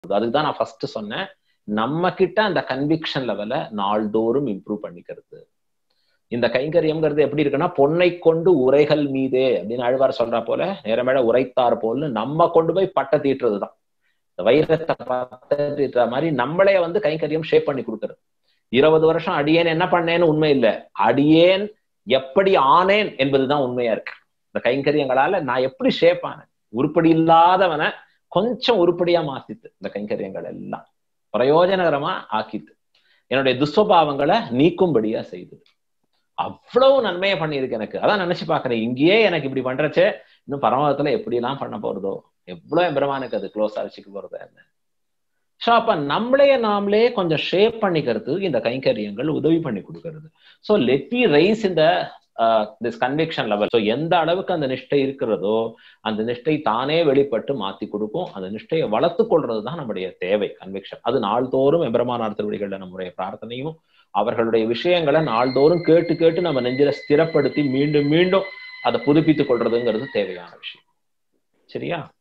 கொடுக்குறது அதுதான் நான் ஃபர்ஸ்ட் சொன்னேன் நம்ம கிட்ட அந்த கன்விக்ஷன் லெவலை நாள்தோறும் இம்ப்ரூவ் பண்ணிக்கிறது இந்த கைங்கரியம்ங்கிறது எப்படி இருக்குன்னா பொன்னை கொண்டு உரைகள் மீதே அப்படின்னு அழ்வார் சொல்றா போல நேரமேட உரைத்தார் போல்னு நம்ம கொண்டு போய் பட்டை தீட்டுறதுதான் இந்த வைரத்தை பட்டை தீட்டுற மாதிரி நம்மளே வந்து கைங்கரியம் ஷேப் பண்ணி கொடுக்கறது இருபது வருஷம் அடியேன் என்ன பண்ணேன்னு உண்மை இல்லை அடியேன் எப்படி ஆனேன் என்பதுதான் உண்மையா இருக்கு இந்த கைங்கரியங்களால நான் எப்படி ஷேப் ஆனேன் உருப்படி இல்லாதவனை கொஞ்சம் உருப்படியா மாத்தித்து இந்த கைங்கரியங்கள் எல்லாம் பிரயோஜனகரமா ஆக்கித்து என்னுடைய துஸ்வபாவங்களை நீக்கும்படியா செய்தது அவ்வளவு நன்மையை பண்ணியிருக்கு எனக்கு அதான் நினைச்சு பாக்குறேன் இங்கேயே எனக்கு இப்படி பண்றச்சே இன்னும் பரமதத்துல எப்படி எல்லாம் பண்ண போறதோ எவ்வளவு எம்பெருமானுக்கு அது க்ளோஸா வச்சுக்க போறதா என்ன ஸோ அப்ப நம்மளே நாமளே கொஞ்சம் ஷேப் பண்ணிக்கிறது இந்த கைங்கரியங்கள் உதவி பண்ணி கொடுக்கறது ஸோ லெட் பி ரைஸ் இந்த திஸ் கன்விக்ஷன் லெவல் ஸோ எந்த அளவுக்கு அந்த நிஷ்டை இருக்கிறதோ அந்த நிஷ்டை தானே வெளிப்பட்டு மாத்தி கொடுக்கும் அந்த நிஷ்டையை வளர்த்து கொள்றது தான் நம்முடைய தேவை கன்விக்ஷன் அது நாள்தோறும் எம்பெருமானார் திருவடிகளில் நம்முடைய பிரார்த்தனையும் அவர்களுடைய விஷயங்களை நாள்தோறும் கேட்டு கேட்டு நம்ம நெஞ்சில ஸ்திரப்படுத்தி மீண்டும் மீண்டும் அதை புதுப்பித்துக் கொள்றதுங்கிறது தேவையான விஷயம் சரியா